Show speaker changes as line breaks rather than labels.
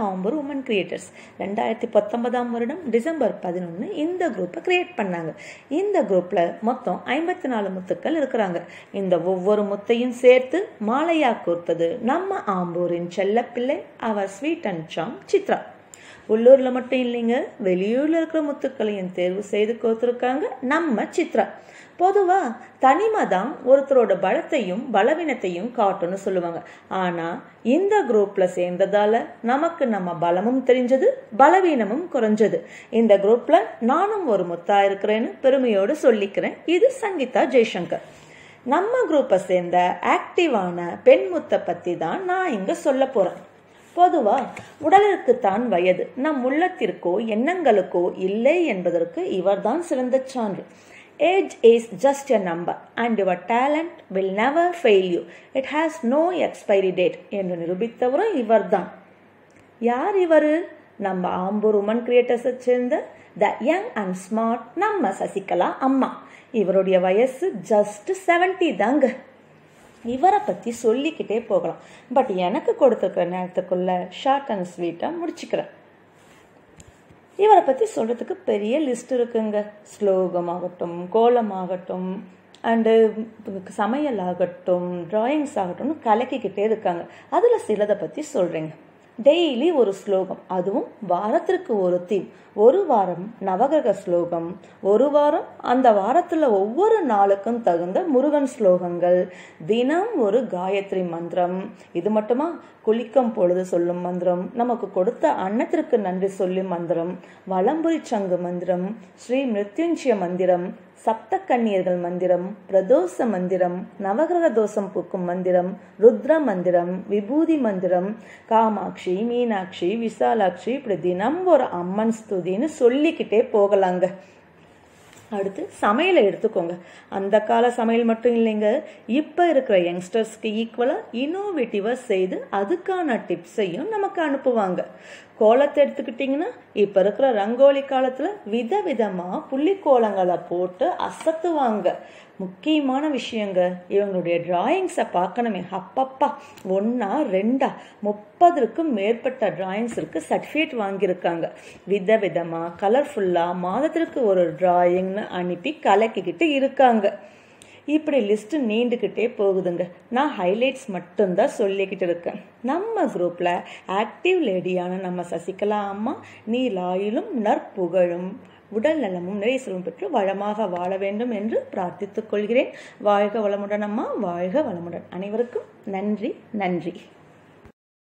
Ambur woman creators ரெண்டாயிரத்தி பத்தொன்பதாம் வருடம் டிசம்பர் பதினொன்று இந்த குரூப்பை கிரியேட் பண்ணாங்க இந்த குரூப்பில் மொத்தம் ஐம்பத்தி நாலு முத்துக்கள் இருக்கிறாங்க இந்த ஒவ்வொரு முத்தையும் சேர்த்து மாலையா கோர்த்தது நம்ம ஆம்பூரின் செல்லப்பிள்ளை அவர் ஸ்வீட் அண்ட் சாம் சித்ரா உள்ளூரில் மட்டும் இல்லைங்க வெளியூரில் இருக்கிற முத்துக்களையும் தேர்வு செய்து கோர்த்துருக்காங்க நம்ம சித்ரா பொதுவாக தனிமை தான் ஒருத்தரோட பலத்தையும் பலவீனத்தையும் காட்டும்னு சொல்லுவாங்க ஆனால் இந்த குரூப்பில் சேர்ந்ததால நமக்கு நம்ம பலமும் தெரிஞ்சது பலவீனமும் குறைஞ்சது இந்த குரூப்பில் நானும் ஒரு முத்தா இருக்கிறேன்னு பெருமையோடு சொல்லிக்கிறேன் இது சங்கீதா ஜெய்சங்கர் நம்ம குரூப்பை சேர்ந்த ஆக்டிவான பெண் முத்தை பற்றி தான் நான் இங்கே சொல்ல போகிறேன் பொதுவா உடலிற்குத்தான் வயது நம் உள்ளத்திற்கோ எண்ணங்களுக்கோ இல்லை என்பதற்கு இவர்தான் சிறந்த சான்று age is just a number and your talent will never fail you it has no expiry date என்று நிரூபித்தவரும் இவர்தான் யார் இவர் நம்ம ஆம்பூர் உமன் கிரியேட்டர்ஸை சேர்ந்த த யங் அண்ட் ஸ்மார்ட் நம்ம சசிகலா அம்மா இவருடைய வயசு ஜஸ்ட் செவன்டி தாங்க இவரை பற்றி சொல்லிக்கிட்டே போகலாம் பட் எனக்கு கொடுத்துருக்கிற நேரத்துக்குள்ள ஷார்ட் அண்ட் ஸ்வீட்டாக முடிச்சுக்கிறேன் இவரை பற்றி சொல்கிறதுக்கு பெரிய லிஸ்ட் இருக்குங்க ஸ்லோகம் ஆகட்டும் கோலம் ஆகட்டும் அண்டு சமையல் ஆகட்டும் ட்ராயிங்ஸ் ஆகட்டும்னு கலக்கிக்கிட்டே இருக்காங்க அதில் சிலதை பற்றி சொல்கிறேங்க டெய்லி ஒரு ஸ்லோகம் அதுவும் வாரத்திற்கு ஒரு தீம் ஒரு வாரம் நவகிரக ஸ்லோகம் ஒரு வாரம் அந்த வாரத்தில் ஒவ்வொரு நாளுக்கும் தகுந்த முருகன் ஸ்லோகங்கள் தினம் ஒரு காயத்ரி மந்திரம் இது மட்டுமா குளிக்கும் பொழுது சொல்லும் மந்திரம் நமக்கு கொடுத்த அன்னத்திற்கு நன்றி சொல்லும் மந்திரம் வளம்புரி சங்கு மந்திரம் ஸ்ரீ மிருத்யுஞ்சய மந்திரம் சப்த கன்னியர்கள் மந்திரம் பிரதோஷ மந்திரம் நவகிரக தோஷம் பூக்கும் மந்திரம் ருத்ர மந்திரம் விபூதி மந்திரம் காமாட்சி மீனாட்சி விசாலாட்சி இப்படி தினம் ஒரு அம்மன் ஸ்துதின்னு சொல்லிக்கிட்டே போகலாங்க அடுத்து சமையலை எடுத்துக்கோங்க அந்த கால சமையல் மட்டும் இல்லைங்க இப்போ இருக்கிற யங்ஸ்டர்ஸ்க்கு ஈக்குவலாக இனோவேட்டிவாக செய்து அதுக்கான டிப்ஸையும் நமக்கு அனுப்புவாங்க கோலத்தை எடுத்துக்கிட்டிங்கன்னா இப்போ இருக்கிற ரங்கோலி காலத்தில் விதவிதமாக புள்ளிக்கோலங்களை போட்டு அசத்துவாங்க முக்கியமான விஷயங்க இவங்களுடைய டிராயிங்ஸை பார்க்கணுமே அப்பப்பா ஒன்றா ரெண்டா முப்பதுக்கும் மேற்பட்ட டிராயிங்ஸ் இருக்கு சர்டிஃபிகேட் வாங்கியிருக்காங்க விதவிதமாக கலர்ஃபுல்லாக மாதத்திற்கு ஒரு டிராயிங்னு அனுப்பி கலக்கிக்கிட்டு இருக்காங்க இப்படி லிஸ்ட் நீண்டுக்கிட்டே போகுதுங்க நான் ஹைலைட்ஸ் மட்டும்தான் சொல்லிக்கிட்டு இருக்கேன் நம்ம குரூப்பில் ஆக்டிவ் லேடியான நம்ம சசிகலா அம்மா நீலாயிலும் நற்புகழும் உடல் நலமும் நிறைய செல்வம் பெற்று வளமாக வாழ வேண்டும் என்று பிரார்த்தித்துக் கொள்கிறேன் வாழ்க வளமுடன் அம்மா வாழ்க வளமுடன் அனைவருக்கும் நன்றி நன்றி